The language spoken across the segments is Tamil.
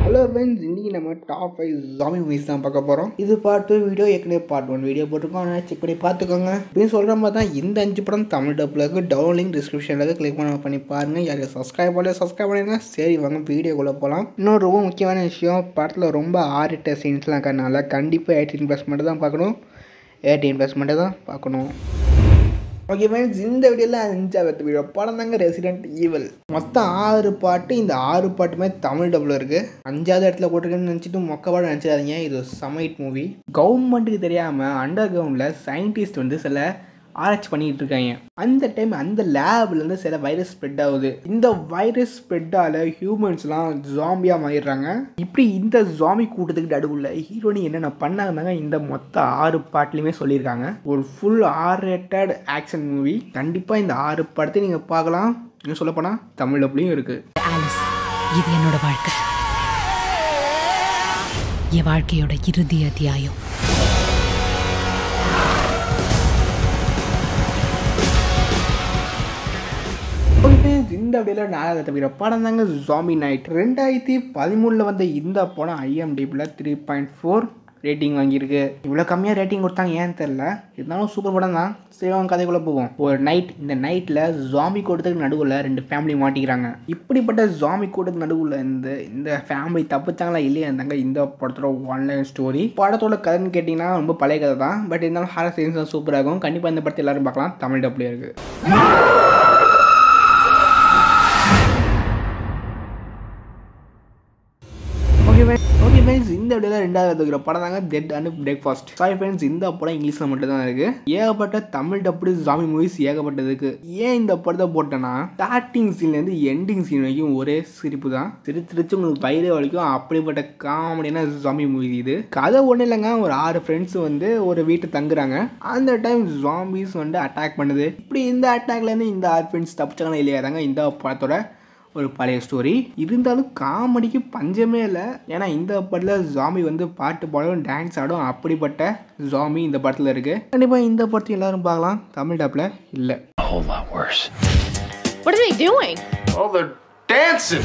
ஹலோ ஃப்ரெண்ட்ஸ் இன்றைக்கி நம்ம டாப் ஃபைவ் ஜாமி மூவிஸ் தான் பார்க்க போகிறோம் இது பார்ட் டூ வீடியோ ஏற்கனவே பார்ட் ஒன் வீடியோ போட்டிருக்கோம் அதனால் செக் பண்ணி பார்த்துக்கோங்க அப்படின்னு சொல்கிற மாதிரி தான் இந்த அஞ்சு படம் தமிழ் டப்பில் இருக்குது டவுன் லிங்க் டிஸ்கிரிப்ஷனில் இருக்குது கிளிக் பண்ண பண்ணி பாருங்கள் யார் சப்ஸ்கிரைப் பண்ணல சப்ஸ்கிரைப் பண்ணிடுங்க சரி வாங்க வீடியோக்குள்ளே போகலாம் இன்னொரு ரொம்ப முக்கியமான விஷயம் படத்தில் ரொம்ப ஆறிட்ட சீன்ஸ்லாம் இருக்கிறதுனால கண்டிப்பாக எயிட்டீன் ப்ளஸ் மட்டும் தான் பார்க்கணும் எயிட்டீன் ப்ளஸ் மட்டும் தான் பார்க்கணும் ஓகே ஃப்ரெண்ட்ஸ் இந்த வீடியோவில் அஞ்சாவது வீடியோ படம் தாங்க ரெசிடென்ட் ஈவல் மொத்தம் ஆறு பாட்டு இந்த ஆறு பாட்டுமே தமிழ் டபுள் இருக்குது அஞ்சாவது இடத்துல போட்டிருக்கேன்னு நினச்சிட்டு மொக்க பாடம் நினச்சிடாதீங்க இது ஒரு சமைட் மூவி கவர்மெண்ட்டுக்கு தெரியாமல் அண்டர் கிரவுண்டில் சயின்டிஸ்ட் வந்து சில ஆராய்ச்சி பண்ணிக்கிட்டு இருக்காங்க அந்த டைம் அந்த லேப்லேருந்து சில வைரஸ் ஸ்ப்ரெட் ஆகுது இந்த வைரஸ் ஸ்ப்ரெட்டால் ஹியூமன்ஸ்லாம் ஜாம்பியாக மாறிடுறாங்க இப்படி இந்த ஜாம்பி கூட்டத்துக்கு நடுவில் ஹீரோனி என்னென்ன பண்ணாங்க இந்த மொத்த ஆறு பாட்டுலையுமே சொல்லியிருக்காங்க ஒரு full R rated action movie கண்டிப்பாக இந்த ஆறு படத்தை நீங்கள் பார்க்கலாம் இன்னும் சொல்லப்போனால் தமிழ் டப்லையும் இருக்குது ஆலிஸ் இது என்னோட வாழ்க்கை என் வாழ்க்கையோட இறுதி அத்தியாயம் ஓகே, இந்த அப்படியில் நாலாவது தவிர படம் தாங்க ஜாம்பி நைட் ரெண்டாயிரத்தி பதிமூணில் வந்த இந்த படம் ஐஎம்டிபியில் த்ரீ பாயிண்ட் ஃபோர் ரேட்டிங் வாங்கியிருக்கு இவ்வளோ கம்மியாக ரேட்டிங் கொடுத்தாங்க ஏன்னு தெரில இருந்தாலும் சூப்பர் படம் தான் சரி அவங்க கதைக்குள்ளே போவோம் ஒரு நைட் இந்த நைட்டில் ஜாம்பி கூட்டத்துக்கு நடுவில் ரெண்டு ஃபேமிலி மாட்டிக்கிறாங்க இப்படிப்பட்ட ஜாம்பி கூட்டத்துக்கு நடுவில் இந்த இந்த ஃபேமிலி தப்பிச்சாங்களா இல்லையா இருந்தாங்க இந்த படத்தோட ஒன்லைன் ஸ்டோரி படத்தோட கதைன்னு கேட்டிங்கன்னா ரொம்ப பழைய கதை தான் பட் இருந்தாலும் ஹாரர் சீன்ஸ் தான் சூப்பராக இருக்கும் கண்டிப்பாக இந்த படத்தை எல்லாரும் பார்க்கலாம் தமிழ் டப்லேயே இருக்குது ஓகே ஓகே ஃப்ரெண்ட்ஸ் இந்த வீடியோவில் ரெண்டாவது இருக்கிற படம் தாங்க dead and breakfast sorry friends இந்த படம் இங்கிலீஷில் மட்டும் தான் இருக்குது ஏகப்பட்ட தமிழ் டப்பு ஜாமி மூவிஸ் ஏகப்பட்டது இருக்கு ஏன் இந்த படத்தை போட்டேன்னா ஸ்டார்டிங் சீன்லேருந்து எண்டிங் சீன் வரைக்கும் ஒரே சிரிப்பு தான் சிரி சிரிச்சு உங்களுக்கு பயிரே வரைக்கும் அப்படிப்பட்ட காமெடியான ஜாமி மூவி இது கதை ஒன்றும் இல்லைங்க ஒரு ஆறு ஃப்ரெண்ட்ஸ் வந்து ஒரு வீட்டை தங்குறாங்க அந்த டைம் ஜாம்பிஸ் வந்து அட்டாக் பண்ணுது இப்படி இந்த அட்டாக்லேருந்து இந்த ஆறு ஃப்ரெண்ட்ஸ் தப்பிச்சாங்களா இல்லையா தாங்க இந்த படத்தோட ஒரு பழைய ஸ்டோரி இருந்தாலும் காமெடிக்கு பஞ்சமே இல்லை ஏன்னா இந்த படத்தில் ஜாமி வந்து பாட்டு பாடும் டான்ஸ் ஆடும் அப்படிப்பட்ட ஜாமி இந்த படத்தில் இருக்குது கண்டிப்பாக இந்த படத்தையும் எல்லாரும் பார்க்கலாம் தமிழ் டாப்பில் இல்லை a whole lot worse. What are they doing? Oh, they're dancing!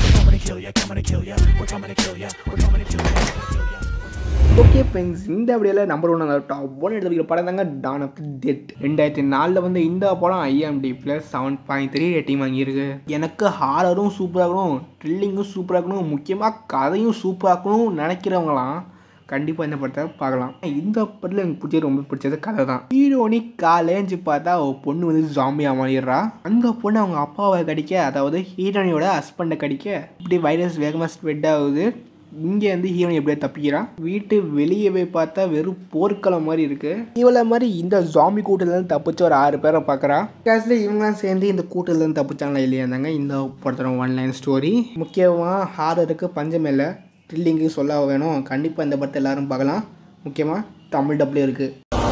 Okay friends இந்த அப்படியில் நம்பர் ஒன் அந்த டாப் ஒன் எடுத்துக்கிற படம் தாங்க டான் ஆஃப் டெட் ரெண்டாயிரத்தி நாலில் வந்து இந்த படம் IMDb plus seven point three rating வாங்கியிருக்கு எனக்கு ஹாரரும் சூப்பராக இருக்கணும் த்ரில்லிங்கும் சூப்பராக இருக்கணும் முக்கியமாக கதையும் சூப்பராக இருக்கணும் நினைக்கிறவங்களாம் கண்டிப்பாக இந்த படத்தை பார்க்கலாம் இந்த படத்தில் எனக்கு பிடிச்சது ரொம்ப பிடிச்சது கதை தான் ஹீரோனி காலேஞ்சு பார்த்தா ஒரு பொண்ணு வந்து ஜாம்பியாக மாறிடுறா அந்த பொண்ணு அவங்க அப்பாவை கடிக்க அதாவது ஹீரோனியோட ஹஸ்பண்டை கடிக்க இப்படி வைரஸ் வேகமாக ஸ்ப்ரெட் ஆகுது இங்கே வந்து ஹீரோயின் எப்படியா தப்பிக்கிறான் வீட்டு வெளியே போய் பார்த்தா வெறும் போர்க்களம் மாதிரி இருக்கு இவளை மாதிரி இந்த ஜாம்பி கூட்டத்துலேருந்து தப்பிச்ச ஒரு ஆறு பேரை பார்க்குறா கடைசியில் இவங்களாம் சேர்ந்து இந்த கூட்டத்துலேருந்து தப்பிச்சாங்களா இல்லையா இருந்தாங்க இந்த படத்தோட ஒன் லைன் ஸ்டோரி முக்கியமாக ஹாரருக்கு பஞ்சம் இல்லை த்ரில்லிங்கு சொல்ல வேணும் கண்டிப்பாக இந்த படத்தை எல்லாரும் பார்க்கலாம் முக்கியமாக தமிழ் டப்லேயே இருக்குது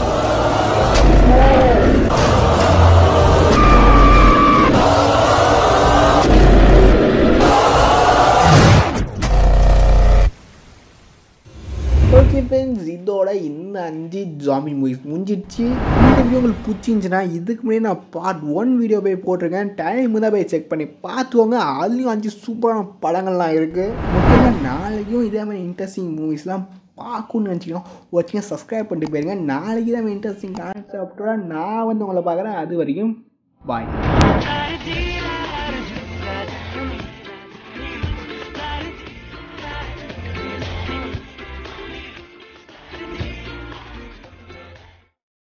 ஓகே ஃப்ரெண்ட்ஸ் இதோட இந்த அஞ்சு ஜாமி மூவிஸ் முடிஞ்சிடுச்சு இந்த வீடியோ உங்களுக்கு பிடிச்சிருந்துச்சுன்னா இதுக்கு முன்னாடி நான் பார்ட் ஒன் வீடியோ போய் போட்டிருக்கேன் டைம் தான் போய் செக் பண்ணி பார்த்துக்கோங்க அதுலேயும் அஞ்சு சூப்பரான படங்கள்லாம் இருக்குது முக்கியமாக நாளைக்கும் இதே மாதிரி இன்ட்ரெஸ்டிங் மூவிஸ்லாம் பார்க்கணும்னு நினச்சிக்கணும் ஒரு சின்ன சப்ஸ்கிரைப் பண்ணிட்டு போயிருங்க நாளைக்கு தான் இன்ட்ரெஸ்டிங் கான்செப்டோட நான் வந்து உங்களை பார்க்குறேன் அது வரைக்கும் பாய்